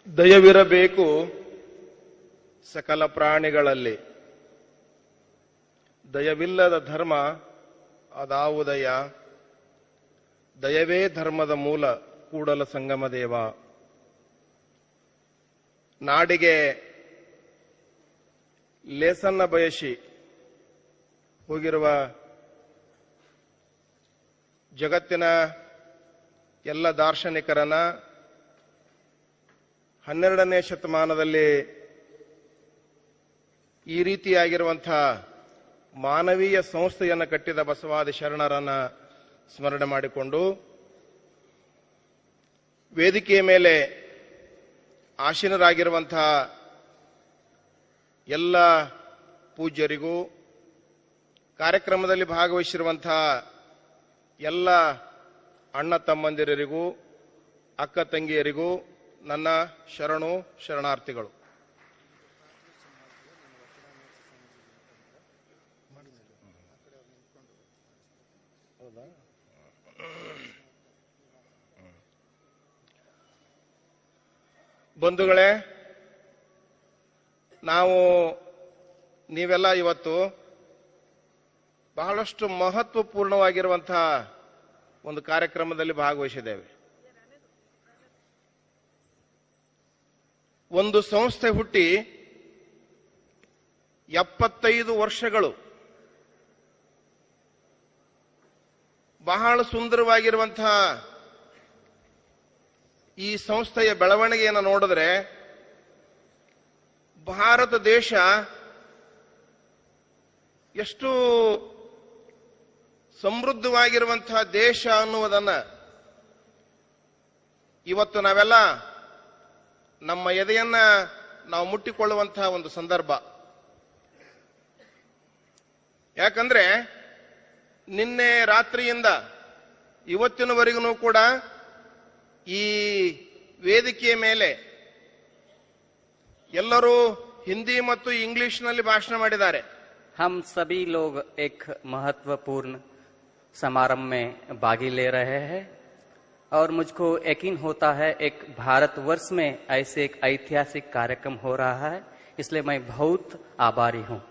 ದಯವಿರಬೇಕು ಸಕಲ ಪ್ರಾಣಿಗಳಲ್ಲಿ ದಯವಿಲ್ಲದ ಧರ್ಮ ಅದಾವುದಯ ದಯವೇ ಧರ್ಮದ ಮೂಲ ಕೂಡಲ ಸಂಗಮ ದೇವ ನಾಡಿಗೆ ಲೇಸನ್ನ ಬಯಸಿ ಹೋಗಿರುವ ಜಗತ್ತಿನ ಎಲ್ಲ ದಾರ್ಶನಿಕರನ್ನ ಹನ್ನೆರಡನೇ ಶತಮಾನದಲ್ಲಿ ಈ ರೀತಿಯಾಗಿರುವಂತಹ ಮಾನವೀಯ ಸಂಸ್ಥೆಯನ್ನು ಕಟ್ಟಿದ ಬಸವಾದಿ ಶರಣರನ್ನ ಸ್ಮರಣೆ ಮಾಡಿಕೊಂಡು ವೇದಿಕೆಯ ಮೇಲೆ ಆಸೀನರಾಗಿರುವಂತಹ ಎಲ್ಲ ಪೂಜ್ಯರಿಗೂ ಕಾರ್ಯಕ್ರಮದಲ್ಲಿ ಭಾಗವಹಿಸಿರುವಂತಹ ಎಲ್ಲ ಅಣ್ಣ ತಮ್ಮಂದಿರರಿಗೂ ಅಕ್ಕ ತಂಗಿಯರಿಗೂ ನನ್ನ ಶರಣು ಶರಣಾರ್ಥಿಗಳು ಬಂಧುಗಳೇ ನಾವು ನೀವೆಲ್ಲ ಇವತ್ತು ಬಹಳಷ್ಟು ಮಹತ್ವಪೂರ್ಣವಾಗಿರುವಂತಹ ಒಂದು ಕಾರ್ಯಕ್ರಮದಲ್ಲಿ ಭಾಗವಹಿಸಿದ್ದೇವೆ ಒಂದು ಸಂಸ್ಥೆ ಹುಟ್ಟಿ ಎಪ್ಪತ್ತೈದು ವರ್ಷಗಳು ಬಹಳ ಸುಂದರವಾಗಿರುವಂತಹ ಈ ಸಂಸ್ಥೆಯ ಬೆಳವಣಿಗೆಯನ್ನು ನೋಡಿದ್ರೆ ಭಾರತ ದೇಶ ಎಷ್ಟು ಸಮೃದ್ಧವಾಗಿರುವಂತಹ ದೇಶ ಅನ್ನುವುದನ್ನ ಇವತ್ತು ನಾವೆಲ್ಲ ನಮ್ಮ ಎದೆಯನ್ನ ನಾವು ಮುಟ್ಟಿಕೊಳ್ಳುವಂತಹ ಒಂದು ಸಂದರ್ಭ ಯಾಕಂದ್ರೆ ನಿನ್ನೆ ರಾತ್ರಿಯಿಂದ ಇವತ್ತಿನವರೆಗೂ ಕೂಡ ಈ ವೇದಿಕೆಯ ಮೇಲೆ ಎಲ್ಲರೂ ಹಿಂದಿ ಮತ್ತು ಇಂಗ್ಲಿಷ್ನಲ್ಲಿ ಭಾಷಣ ಮಾಡಿದ್ದಾರೆ हम सभी लोग एक महत्वपूर्ण समारंभ में भागी ले रहे हैं और मुझको यकीन होता है एक भारतवर्ष में ऐसे एक ऐतिहासिक कार्यक्रम हो रहा है इसलिए मैं बहुत आभारी हूं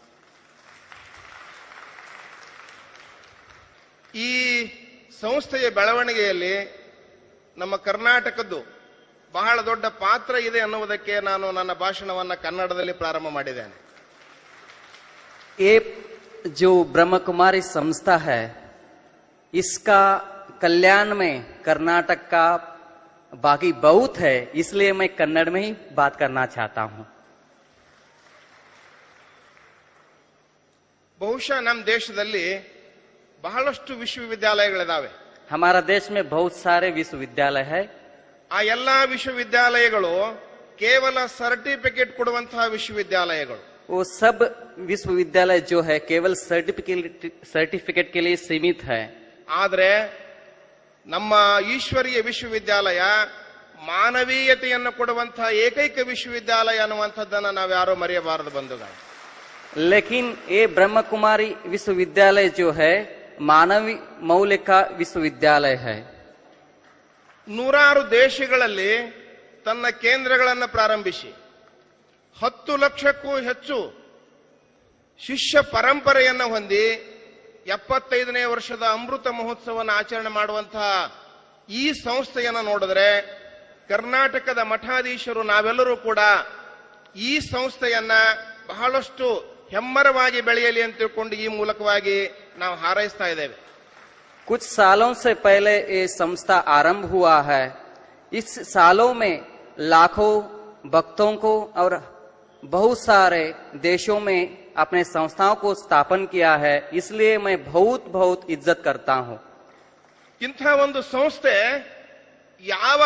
ಈ ಸಂಸ್ಥೆಯ ಬೆಳವಣಿಗೆಯಲ್ಲಿ ನಮ್ಮ ಕರ್ನಾಟಕದ್ದು ಬಹಳ ದೊಡ್ಡ ಪಾತ್ರ ಇದೆ ಅನ್ನುವುದಕ್ಕೆ ನಾನು ನನ್ನ ಭಾಷಣವನ್ನ ಕನ್ನಡದಲ್ಲಿ ಪ್ರಾರಂಭ ಮಾಡಿದ್ದೇನೆ ये जो ब्रह्म कुमारी संस्था है इसका कल्याण में कर्नाटक का बाकी बहुत है इसलिए मैं कन्नड़ में ही बात करना चाहता हूं ಬಹುಶಃ ನಮ್ಮ ದೇಶದಲ್ಲಿ ಬಹಳಷ್ಟು ವಿಶ್ವವಿದ್ಯಾಲಯಗಳಿದಾವೆ हमारा देश में बहुत सारे विश्वविद्यालय है ಆ ಎಲ್ಲಾ ವಿಶ್ವವಿದ್ಯಾಲಯಗಳು ಕೇವಲ ಸರ್ಟಿಫಿಕೇಟ್ ಕೊಡುವಂತಹ ವಿಶ್ವವಿದ್ಯಾಲಯಗಳು वो सब विश्वविद्यालय जो है केवल सर्टिफिकेट सर्टिफिकेट के लिए सीमित है ಆದರೆ ನಮ್ಮ ಈಶ್ವರೀಯ ವಿಶ್ವವಿದ್ಯಾಲಯ ಮಾನವೀಯತೆಯನ್ನು ಕೊಡುವಂತಹ ಏಕೈಕ ವಿಶ್ವವಿದ್ಯಾಲಯ ಅನ್ನುವಂಥದ್ದನ್ನು ನಾವ್ಯಾರೂ ಮರೆಯಬಾರದು ಬಂಧುಗಳು लेकिन ये ब्रह्म कुमारी विश्वविद्यालय जो है मानवी मौल्य का विश्वविद्यालय है ನೂರಾರು ದೇಶಗಳಲ್ಲಿ ತನ್ನ ಕೇಂದ್ರಗಳನ್ನು ಪ್ರಾರಂಭಿಸಿ ಹತ್ತು ಲಕ್ಷಕ್ಕೂ ಹೆಚ್ಚು ಶಿಷ್ಯ ಪರಂಪರೆಯನ್ನು ಹೊಂದಿ ಎಪ್ಪತ್ತೈದನೇ ವರ್ಷದ ಅಮೃತ ಮಹೋತ್ಸವವನ್ನು ಆಚರಣೆ ಮಾಡುವಂತಹ ಈ ಸಂಸ್ಥೆಯನ್ನು ನೋಡಿದ್ರೆ ಕರ್ನಾಟಕದ ಮಠಾಧೀಶರು ನಾವೆಲ್ಲರೂ ಕೂಡ ಈ ಸಂಸ್ಥೆಯನ್ನ ಬಹಳಷ್ಟು ಹೆಮ್ಮರವಾಗಿ ಬೆಳೆಯಲಿ ಅಂತ ತಿಳ್ಕೊಂಡು ಈ ಮೂಲಕವಾಗಿ ನಾವು ಹಾರೈಸ್ತಾ ಇದ್ದೇವೆ कुछ सालों से पहले ये संस्था आरंभ हुआ है इस सालों में लाखों भक्तों को और बहुत सारे देशों में अपने संस्थाओं को स्थापन किया है इसलिए मैं बहुत बहुत इज्जत करता हूं ಇಂಥ ಒಂದು ಸಂಸ್ಥೆ ಯಾವ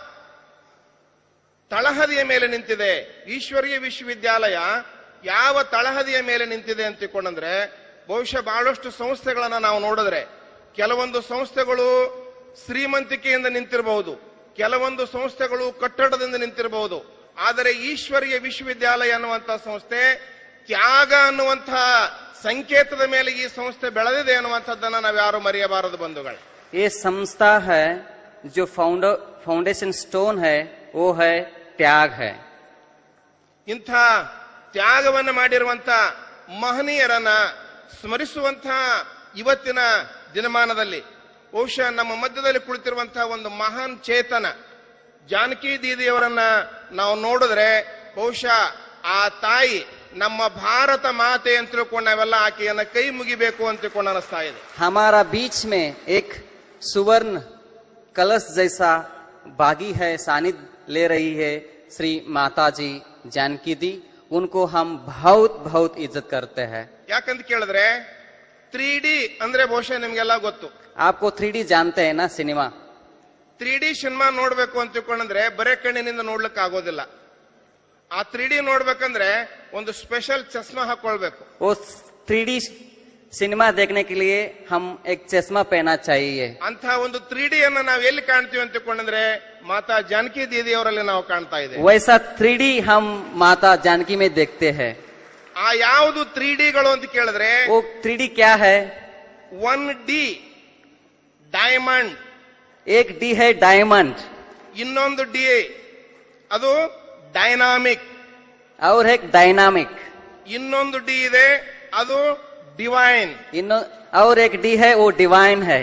ತಳಹದಿಯ ಮೇಲೆ ನಿಂತಿದೆ ಈಶ್ವರೀಯ ವಿಶ್ವವಿದ್ಯಾಲಯ ಯಾವ ತಳಹದಿಯ ಮೇಲೆ ನಿಂತಿದೆ ಅಂತ ತಿಳ್ಕೊಂಡ್ರೆ ಬಹುಶಃ ಬಹಳಷ್ಟು ಸಂಸ್ಥೆಗಳನ್ನ ನಾವು ನೋಡಿದ್ರೆ ಕೆಲವೊಂದು ಸಂಸ್ಥೆಗಳು ಶ್ರೀಮಂತಿಕೆಯಿಂದ ನಿಂತಿರಬಹುದು ಕೆಲವೊಂದು ಸಂಸ್ಥೆಗಳು ಕಟ್ಟಡದಿಂದ ನಿಂತಿರಬಹುದು ಆದರೆ ಈಶ್ವರೀಯ ವಿಶ್ವವಿದ್ಯಾಲಯ ಅನ್ನುವಂತಹ ಸಂಸ್ಥೆ ತ್ಯಾಗ ಅನ್ನುವಂತಹ ಸಂಕೇತದ ಮೇಲೆ ಈ ಸಂಸ್ಥೆ ಬೆಳೆದಿದೆ ಅನ್ನುವಂಥದ್ದನ್ನ ನಾವು ಯಾರು ಮರೆಯಬಾರದು ಬಂಧುಗಳು ये संस्था है जो फाउंडर फाउंडेशन स्टोन है वो है त्याग है ಇಂಥ ತ್ಯಾಗವನ್ನು ಮಾಡಿರುವಂತ ಮಹನೀಯರನ್ನ ಸ್ಮರಿಸುವಂತ ಇವತ್ತಿನ ದಿನಮಾನದಲ್ಲಿ ಬಹುಶಃ ನಮ್ಮ ಮಧ್ಯದಲ್ಲಿ ಕುಳಿತಿರುವಂತಹ ಒಂದು ಮಹಾನ್ ಚೇತನ ಜಾನಕಿ ದೀದಿಯವರನ್ನ ನಾವು ನೋಡಿದ್ರೆ ಬಹುಶಃ ಆ ತಾಯಿ ನಮ್ಮ ಭಾರತ ಮಾತೆ ಅಂತ ತಿಳ್ಕೊಂಡು ನಾವೆಲ್ಲ ಆಕೆಯನ್ನ ಕೈ ಮುಗಿಬೇಕು ಅಂತ ತಿಳ್ಕೊಂಡು ಅನಿಸ್ತಾ ಇದೆ हमारा बीच में एक सुवर्ण कलश जैसा बागी है सानिध्य ले रही है श्री माता जी जानकी दी उनको हम बहुत बहुत इज्जत करते हैं ಯಾಕಂತ ಕೇಳಿದ್ರೆ ತ್ರೀ ಡಿ ಅಂದ್ರೆ ಬಹುಶಃ ನಿಮ್ಗೆಲ್ಲ ಗೊತ್ತು आपको थ्री जानते हैं ना सिनेमा ತ್ರೀ ಡಿ ಸಿನಿಮಾ ನೋಡ್ಬೇಕು ಅಂತ ತಿಳ್ಕೊಂಡ್ರೆ ಬರೇ ಕಣ್ಣಿನಿಂದ ನೋಡ್ಲಿಕ್ಕೆ ಆಗೋದಿಲ್ಲ ಆ ತ್ರೀ ಡಿ ನೋಡ್ಬೇಕಂದ್ರೆ ಒಂದು ಸ್ಪೆಷಲ್ ಚಸ್ಮಾ ಹಾಕೊಳ್ಬೇಕು वो थ्री सिनेमा देखने के लिए हम एक चश्मा पहनना चाहिए ಅಂತ ಒಂದು ತ್ರೀ ಡಿ ಅನ್ನ ನಾವು ಎಲ್ಲಿ ಕಾಣ್ತೀವಿ ಅಂತ ತಿಳ್ಕೊಂಡ್ರೆ ಮಾತಾ ಜಾನಕಿ ದೀದಿ ಅವರಲ್ಲಿ ನಾವು ಕಾಣ್ತಾ ಇದ್ದೇವೆ वैसा थ्री हम माता जानकी में देखते हैं ಆ ಯಾವುದು ತ್ರೀ ಡಿಗಳು ಅಂತ ಕೇಳಿದ್ರೆ वो थ्री क्या है ಒನ್ ಡಿ ಡೈಮಂಡ್ एक डी है डायमंड ಇನ್ನೊಂದು ಡಿ ಅದು ಡೈನಾಮಿಕ್ और एक डायनामिक ಇನ್ನೊಂದು ಡಿ ಇದೆ ಅದು ಡಿವೈನ್ इनो और एक डी है वो डिवाइन है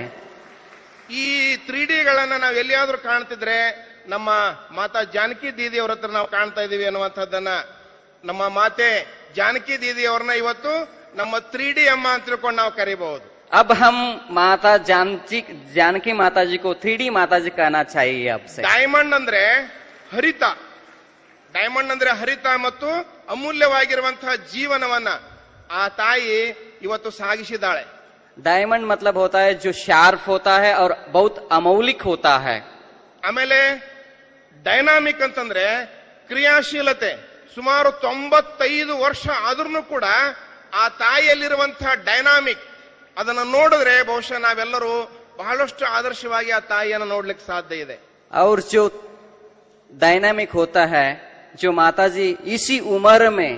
ಈ ತ್ರೀ ಡಿಗಳನ್ನ ನಾವು ಎಲ್ಲಿಯಾದ್ರೂ ಕಾಣ್ತಿದ್ರೆ ನಮ್ಮ ಮಾತಾ ಜಾನಕಿ ದೀದಿ ಅವ್ರ ಹತ್ರ ನಾವು ಕಾಣ್ತಾ ಇದೀವಿ ಅನ್ನುವಂಥದ್ದನ್ನ ನಮ್ಮ ಮಾತೆ ಜಾನಕಿ ದೀದಿ ಅವ್ರನ್ನ ಇವತ್ತು ನಮ್ಮ ತ್ರೀ ಡಿ ಅಮ್ಮ ಅಂತ ತಿಳ್ಕೊಂಡು ನಾವು ಕರಿಬಹುದು अब हम माता जानकी जानकी माता जी को थ्री माता जी कहना चाहिए अब से ಡೈಮಂಡ್ ಅಂದ್ರೆ ಹರಿತ ಡೈಮಂಡ್ ಅಂದ್ರೆ ಹರಿತ ಮತ್ತು ಅಮೂಲ್ಯವಾಗಿರುವಂತಹ ಜೀವನವನ್ನ ಆ ತಾಯಿ ಇವತ್ತು ಸಾಗಿಸಿದ್ದಾಳೆ डायमंड मतलब होता है जो शार्प होता है और बहुत अमौलिक होता है ಆಮೇಲೆ ಡೈನಾಮಿಕ್ ಅಂತಂದ್ರೆ ಕ್ರಿಯಾಶೀಲತೆ ಸುಮಾರು ತೊಂಬತ್ತೈದು ವರ್ಷ ಆದ್ರೂ ಕೂಡ ಆ ತಾಯಿಯಲ್ಲಿರುವಂತಹ ಡೈನಾಮಿಕ್ ಅದನ್ನ ನೋಡಿದ್ರೆ ಬಹುಶಃ ನಾವೆಲ್ಲರೂ ಬಹಳಷ್ಟು ಆದರ್ಶವಾಗಿ ಆ ತಾಯಿಯನ್ನು ನೋಡ್ಲಿಕ್ಕೆ ಸಾಧ್ಯ ಇದೆ और जो डायनामिक होता है जो माता जी इसी उम्र में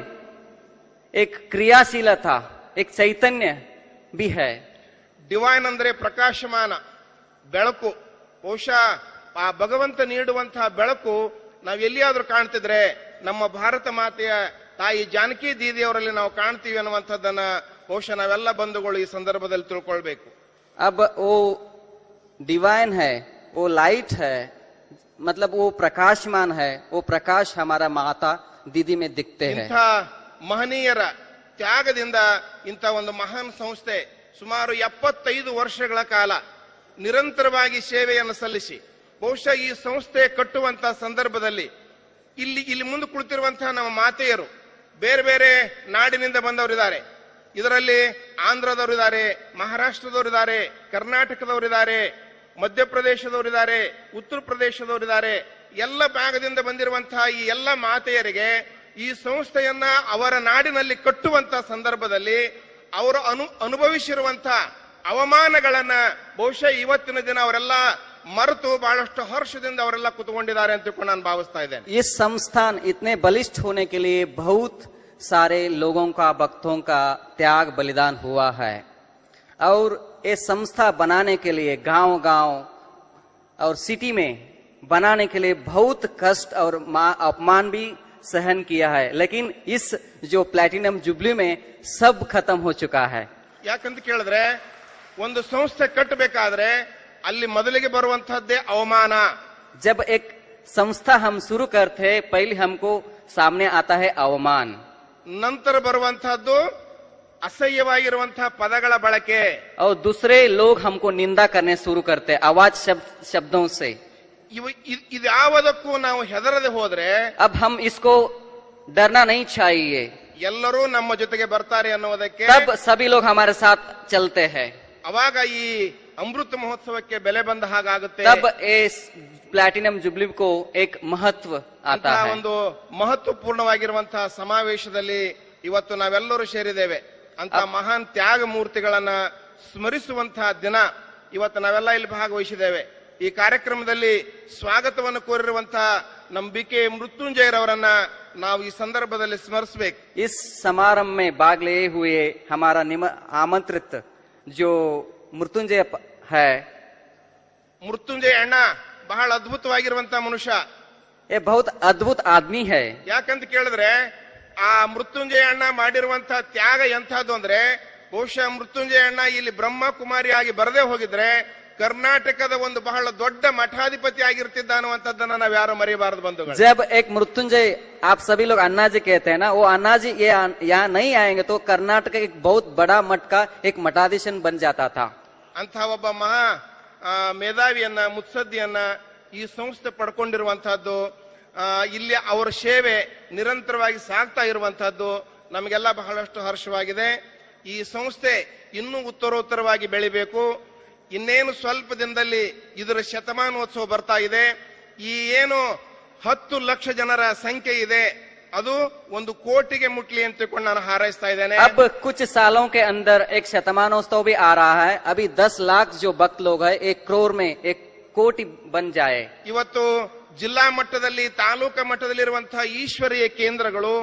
एक क्रियाशीलता एक चैतन्य भी है ಡಿವೈನ್ ಅಂದ್ರೆ ಪ್ರಕಾಶಮಾನ ಬೆಳಕು ಬಹುಶಃ ಆ ಭಗವಂತ ನೀಡುವಂತಹ ಬೆಳಕು ನಾವು ಎಲ್ಲಿಯಾದ್ರೂ ಕಾಣ್ತಿದ್ರೆ ನಮ್ಮ ಭಾರತ ಮಾತೆಯ ತಾಯಿ ಜಾನಕಿ ದೀದಿಯವರಲ್ಲಿ ನಾವು ಕಾಣ್ತೀವಿ ಅನ್ನುವಂಥದ್ದನ್ನ ಬಹುಶಃ ನಾವೆಲ್ಲ ಬಂಧುಗಳು ಈ ಸಂದರ್ಭದಲ್ಲಿ ತಿಳ್ಕೊಳ್ಬೇಕು अब वो डिवाइन है वो लाइट है मतलब वो प्रकाशमान है वो प्रकाश हमारा माता दीदी में दिखते हैं ಇಂಥ ಮಹನೀಯರ ತ್ಯಾಗದಿಂದ ಇಂಥ ಒಂದು ಮಹಾನ್ ಸಂಸ್ಥೆ ಸುಮಾರು ಎಪ್ಪತ್ತೈದು ವರ್ಷಗಳ ಕಾಲ ನಿರಂತರವಾಗಿ ಸೇವೆಯನ್ನು ಸಲ್ಲಿಸಿ ಬಹುಶಃ ಈ ಸಂಸ್ಥೆ ಕಟ್ಟುವಂತಹ ಸಂದರ್ಭದಲ್ಲಿ ಇಲ್ಲಿ ಇಲ್ಲಿ ಮುಂದೆ ಕುಳಿತಿರುವಂತಹ ನಮ್ಮ ಮಾತೆಯರು ಬೇರೆ ಬೇರೆ ನಾಡಿನಿಂದ ಬಂದವರಿದ್ದಾರೆ ಇದರಲ್ಲಿ ಆಂಧ್ರದವರಿದ್ದಾರೆ ಮಹಾರಾಷ್ಟ್ರದವರಿದ್ದಾರೆ ಕರ್ನಾಟಕದವರಿದ್ದಾರೆ ಮಧ್ಯಪ್ರದೇಶದವರಿದ್ದಾರೆ ಉತ್ತರ ಪ್ರದೇಶದವರಿದ್ದಾರೆ ಎಲ್ಲ ಭಾಗದಿಂದ ಬಂದಿರುವಂತಹ ಈ ಎಲ್ಲ ಮಾತೆಯರಿಗೆ ಈ ಸಂಸ್ಥೆಯನ್ನ ಅವರ ನಾಡಿನಲ್ಲಿ ಕಟ್ಟುವಂತಹ ಸಂದರ್ಭದಲ್ಲಿ ಅವರು ಅನು ಅನುಭವಿಸಿರುವಂತಹ ಅವಮಾನಗಳನ್ನ ಬಹುಶಃ ಇವತ್ತಿನ ದಿನ ಅವರೆಲ್ಲ ಮರೆತು ಬಹಳಷ್ಟು ಹರ್ಷದಿಂದ ಅವರೆಲ್ಲ ಕುತ್ಕೊಂಡಿದ್ದಾರೆ ಅಂತ ತಿಳ್ಕೊಂಡು ನಾನು ಭಾವಿಸ್ತಾ ಇದ್ದೇನೆ इस संस्थान इतने बलिष्ठ होने के लिए बहुत सारे लोगों का भक्तों का त्याग बलिदान हुआ है और ये संस्था बनाने के लिए गांव गांव और सिटी में बनाने के लिए बहुत कष्ट और मा- अपमान भी सहन किया है लेकिन इस जो प्लेटिनम जुबली में सब खत्म हो चुका है ಯಾಕಂತ ಕೇಳಿದ್ರೆ ಒಂದು ಸಂಸ್ಥೆ ಕಟ್ಟಬೇಕಾದ್ರೆ ಅಲ್ಲಿ ಮೊದಲಿಗೆ ಬರುವಂತಹದ್ದೇ ಅವಮಾನ जब एक संस्था हम शुरू करते हैं पहले हमको सामने आता है अवमान ನಂತರ ಬರುವಂತಹದ್ದು ಅಸಹ್ಯವಾಗಿರುವಂತಹ ಪದಗಳ ಬಳಕೆ और दूसरे लोग हमको निंदा करने शुरू करते हैं आवाज शब्द शब्दों से ಇವು ಇದ್- ಇದ್ಯಾವುದಕ್ಕೂ ನಾವು ಹೆದರದೆ ಹೋದ್ರೆ अब हम इसको डरना नहीं चाहिए ಎಲ್ಲರೂ ನಮ್ಮ ಜೊತೆಗೆ ಬರ್ತಾರೆ ಅನ್ನುವುದಕ್ಕೆ तब सभी लोग हमारे साथ चलते हैं ಅವಾಗ ಈ ಅಮೃತ ಮಹೋತ್ಸವಕ್ಕೆ ಬೆಲೆ ಬಂದ ಹಾಗಾಗುತ್ತೆ तब इस प्लैटिनम जुबली को एक महत्व आता ಅಂತಹ है ಒಂದು ಮಹತ್ವಪೂರ್ಣವಾಗಿರುವಂತಹ ಸಮಾವೇಶದಲ್ಲಿ ಇವತ್ತು ನಾವೆಲ್ಲರೂ ಸೇರಿದ್ದೇವೆ ಅಂತ ಮಹಾನ್ ತ್ಯಾಗ ಮೂರ್ತಿಗಳನ್ನ ಸ್ಮರಿಸುವಂತಹ ದಿನ ಇವತ್ತು ನಾವೆಲ್ಲ ಇಲ್ಲಿ ಭಾಗವಹಿಸಿದ್ದೇವೆ ಈ ಕಾರ್ಯಕ್ರಮದಲ್ಲಿ ಸ್ವಾಗತವನ್ನು ಕೋರಿರುವಂತಹ ನಮ್ಮ ಬಿ ಕೆ ಮೃತ್ಯುಂಜಯರವರನ್ನ ನಾವು ಈ ಸಂದರ್ಭದಲ್ಲಿ ಸ್ಮರಿಸಬೇಕು इस समारंभ में भाग लिए हुए हमारा निम- आमंत्रित जो मृत्युंजय प- है ಮೃತ್ಯುಂಜಯ ಅಣ್ಣ ಬಹಳ ಅದ್ಭುತವಾಗಿರುವಂತಹ ಮನುಷ್ಯ ये बहुत अद्भुत आदमी है ಯಾಕಂತ ಕೇಳಿದ್ರೆ ಆ ಮೃತ್ಯುಂಜಯ ಅಣ್ಣ ಮಾಡಿರುವಂತಹ ತ್ಯಾಗ ಎಂಥದ್ದು ಅಂದ್ರೆ ಬಹುಶಃ ಮೃತ್ಯುಂಜಯ ಅಣ್ಣ ಇಲ್ಲಿ ಬ್ರಹ್ಮ ಕುಮಾರಿ ಆಗಿ ಬರದೇ ಹೋಗಿದ್ರೆ ಕರ್ನಾಟಕದ ಒಂದು ಬಹಳ ದೊಡ್ಡ ಮಠಾಧಿಪತಿ ಆಗಿರ್ತಿದ್ದ ಅನ್ನುವಂಥದ್ದನ್ನ ನಾವು ಯಾರು ಮರೆಯಬಾರದು ಬಂಧುಗಳು जब एक मृत्युंजय आप सभी लोग अन्ना जी कहते हैं ना वो अन्ना जी ये यहाँ नहीं आएंगे तो कर्नाटक एक बहुत बड़ा मठ का एक मठाधीशन बन जाता था ಅಂಥ ಒಬ್ಬ ಮಹಾ ಆ, ಮೇಧಾವಿಯನ್ನ ಮುತ್ಸದ್ದಿಯನ್ನ ಈ ಸಂಸ್ಥೆ ಪಡ್ಕೊಂಡಿರುವಂತಹದ್ದು ಆ, ಇಲ್ಲಿ ಅವರ ಸೇವೆ ನಿರಂತರವಾಗಿ ಸಾಗ್ತಾ ಇರುವಂತಹದ್ದು ನಮಗೆಲ್ಲ ಬಹಳಷ್ಟು ಹರ್ಷವಾಗಿದೆ ಈ ಸಂಸ್ಥೆ ಇನ್ನೂ ಉತ್ತರೋತ್ತರವಾಗಿ ಬೆಳಿಬೇಕು ಇನ್ನೇನು ಸ್ವಲ್ಪ ದಿನದಲ್ಲಿ ಇದರ ಶತಮಾನೋತ್ಸವ ಬರ್ತಾ ಇದೆ ಈ ಏನು ಹತ್ತು ಲಕ್ಷ ಜನರ ಸಂಖ್ಯೆ ಇದೆ ಅದು ಒಂದು ಕೋಟಿಗೆ ಮುಟ್ಲಿ ಅಂತ ತಿಳ್ಕೊಂಡು ನಾನು ಹಾರೈಸ್ತಾ ಇದ್ದೇನೆ अब कुछ सालों के अंदर एक शतमानोत्सव भी आ रहा है अभी दस लाख जो भक्त लोग हैं एक करोड़ में एक कोटि बन जाए ಇವತ್ತು ಜಿಲ್ಲಾ ಮಟ್ಟದಲ್ಲಿ ತಾಲೂಕಾ ಮಟ್ಟದಲ್ಲಿರುವಂತಹ ಈಶ್ವರೀಯ ಕೇಂದ್ರಗಳು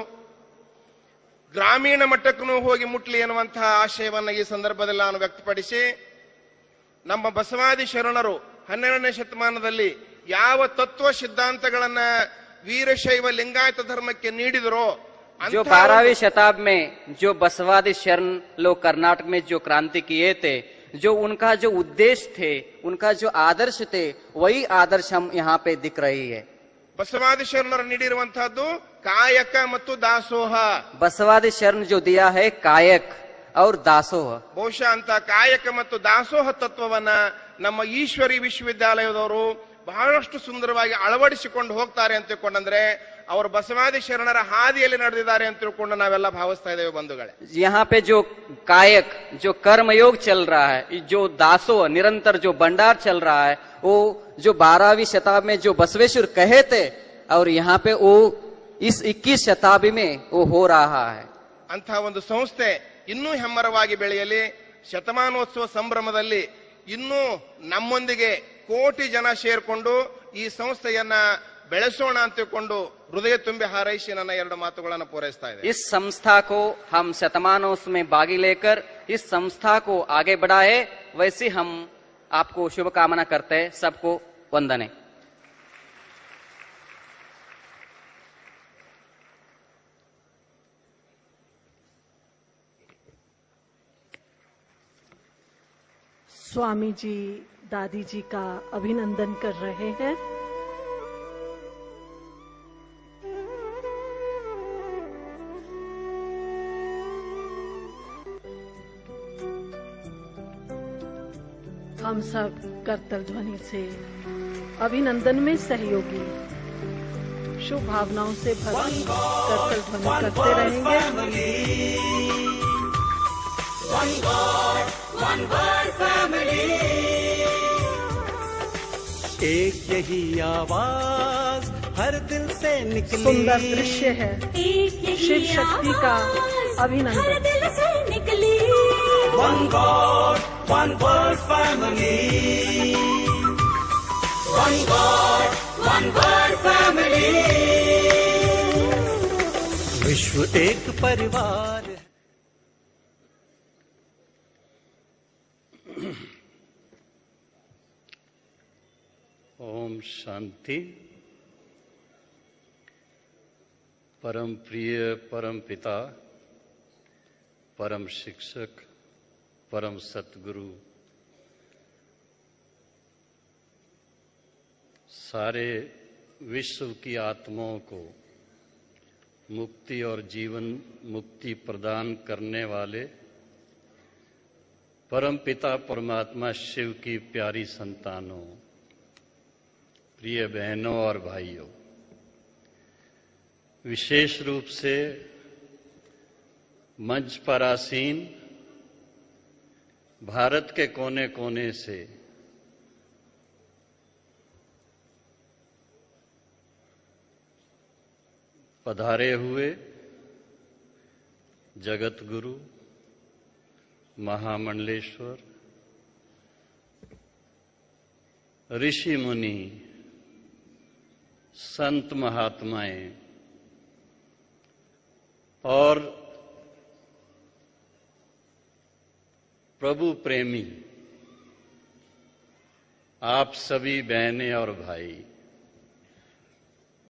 ಗ್ರಾಮೀಣ ಮಟ್ಟಕ್ಕೂ ಹೋಗಿ ಮುಟ್ಲಿ ಎನ್ನುವಂತಹ ಆಶಯವನ್ನ ಈ ಸಂದರ್ಭದಲ್ಲಿ ನಾನು ವ್ಯಕ್ತಪಡಿಸಿ ನಮ್ಮ ಬಸವಾದಿ ಶರಣರು ಹನ್ನೆರಡನೇ ಶತಮಾನದಲ್ಲಿ ಯಾವ ತತ್ವ ಸಿದ್ಧಾಂತಗಳನ್ನ ವೀರಶೈವ ಲಿಂಗಾಯತ ಧರ್ಮಕ್ಕೆ ನೀಡಿದರೋ जो ಅಂತಹ बारहवीं शताब्दी में जो बसवादी शरण लोग कर्नाटक में जो क्रांति किए थे जो उनका जो उद्देश्य थे उनका जो आदर्श थे वही आदर्श हम यहाँ पे दिख रही है ಬಸವಾದಿ ಶರಣರು ನೀಡಿರುವಂತಹದ್ದು ಕಾಯಕ ಮತ್ತು ದಾಸೋಹ बसवादी शरण जो दिया है कायक और दासोह ಬಹುಶಃ ಅಂತ ಕಾಯಕ ಮತ್ತು ದಾಸೋಹ ತತ್ವವನ್ನ ನಮ್ಮ ಈಶ್ವರಿ ವಿಶ್ವವಿದ್ಯಾಲಯದವರು ಬಹಳಷ್ಟು ಸುಂದರವಾಗಿ ಅಳವಡಿಸಿಕೊಂಡು ಹೋಗ್ತಾರೆ ಅಂತ ತಿಳ್ಕೊಂಡಂದ್ರೆ ಅವರು ಬಸವಾದಿ ಶರಣರ ಹಾದಿಯಲ್ಲಿ ನಡೆದಿದ್ದಾರೆ ಅಂತ ತಿಳ್ಕೊಂಡು ನಾವೆಲ್ಲ ಭಾವಿಸ್ತಾ ಇದ್ದೇವೆ ಬಂಧುಗಳೇ यहाँ पे जो कायक जो कर्मयोग चल रहा है जो दासो निरंतर जो भंडार चल रहा है वो जो बारहवीं शताब्दी में जो बसवेश्वर कहे थे और यहाँ पे वो इस 21 शताब्दी में वो हो रहा है ಅಂತಹ ಒಂದು ಸಂಸ್ಥೆ ಇನ್ನೂ ಹೆಮ್ಮರವಾಗಿ ಬೆಳೆಯಲಿ ಶತಮಾನೋತ್ಸವ ಸಂಭ್ರಮದಲ್ಲಿ ಇನ್ನೂ ನಮ್ಮೊಂದಿಗೆ ಕೋಟಿ ಜನ ಸೇರ್ಕೊಂಡು ಈ ಸಂಸ್ಥೆಯನ್ನ ಬೆಳೆಸೋಣ ಅಂತ ತಿಳ್ಕೊಂಡು ಹೃದಯ ತುಂಬಿ ಹಾರೈಸಿ ನನ್ನ ಎರಡು ಮಾತುಗಳನ್ನು ಪೂರೈಸ್ತಾ ಇದೆ इस संस्था को हम शतमानोत्सव में भागी लेकर इस संस्था को आगे बढ़ाए वैसे हम आपको शुभकामना करते हैं सबको वंदने स्वामी जी दादी जी का अभिनंदन कर रहे हैं हम सब करतल ध्वनि से अभिनंदन में सहयोगी शुभ भावनाओं से भरी करतल ध्वनि करते रहेंगे एक यही आवाज हर दिल से निकली सुंदर दृश्य है शिव शिव शक्ति का अभिनंदन। हर दिल से निकली One God, one world family. One God, one world family. विश्व एक परिवार है। ओम शांति परम प्रिय परम पिता परम शिक्षक परम सतगुरु सारे विश्व की आत्माओं को मुक्ति और जीवन मुक्ति प्रदान करने वाले परम पिता परमात्मा शिव की प्यारी संतानों प्रिय बहनों और भाइयों विशेष रूप से मंच पर आसीन भारत के कोने कोने से पधारे हुए जगत गुरु महामंडलेश्वर ऋषि मुनि संत महात्माएं और प्रभु प्रेमी आप सभी बहनें और भाई